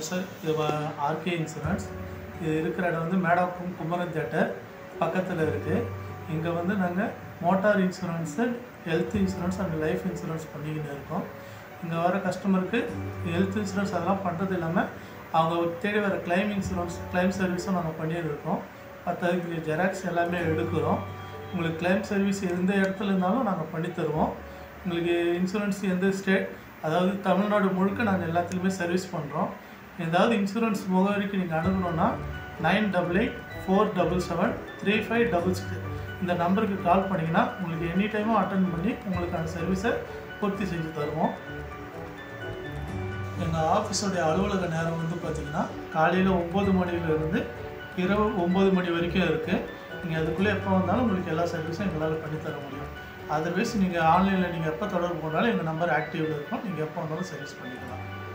sir இது RK insurance இது இருக்கிற இடம் வந்து மேடாக்கும் குமரன் தேட்டர் பக்கத்தில் இருக்குது இங்கே வந்து நாங்கள் motor insurance health insurance and life insurance பண்ணிக்கிட்டு இருக்கோம் இங்கே வர கஸ்டமருக்கு ஹெல்த் இன்சூரன்ஸ் அதெல்லாம் பண்ணுறது இல்லாமல் அவங்க தேடி வர கிளைம் இன்சூரன்ஸ் கிளைம் சர்வீஸும் நாங்கள் பண்ணிட்டு இருக்கோம் பத்தாவதுக்கு ஜெராக்ஸ் எல்லாமே எடுக்கிறோம் உங்களுக்கு கிளைம் சர்வீஸ் எந்த இடத்துல இருந்தாலும் நாங்கள் பண்ணி தருவோம் உங்களுக்கு இன்சூரன்ஸ் எந்த ஸ்டேட் அதாவது தமிழ்நாடு முழுக்க நாங்கள் எல்லாத்துலேயுமே சர்வீஸ் பண்ணுறோம் ஏதாவது இன்சூரன்ஸ் முகவரிக்கு நீங்கள் அணுகணுன்னா nine double eight four double seven three five double six இந்த நம்பருக்கு கால் பண்ணிங்கன்னா உங்களுக்கு எனி டைமும் அட்டன் பண்ணி உங்களுக்கான சர்வீஸை பூர்த்தி செஞ்சு தருவோம் எங்கள் ஆஃபீஸோடைய அலுவலக நேரம் வந்து பார்த்திங்கன்னா காலையில் ஒம்பது மணிலேருந்து இரவு ஒம்பது மணி வரைக்கும் இருக்குது நீங்கள் அதுக்குள்ளே எப்போ வந்தாலும் உங்களுக்கு எல்லா சர்வீஸும் எங்களால் பண்ணி தர முடியும் அதர்வைஸ் நீங்கள் ஆன்லைனில் நீங்கள் எப்போ தொடர்பு கொண்டாலும் எங்கள் நம்பர் ஆக்டிவில் இருக்கும் நீங்கள் எப்போ வந்தாலும் சர்வீஸ் பண்ணிக்கலாம்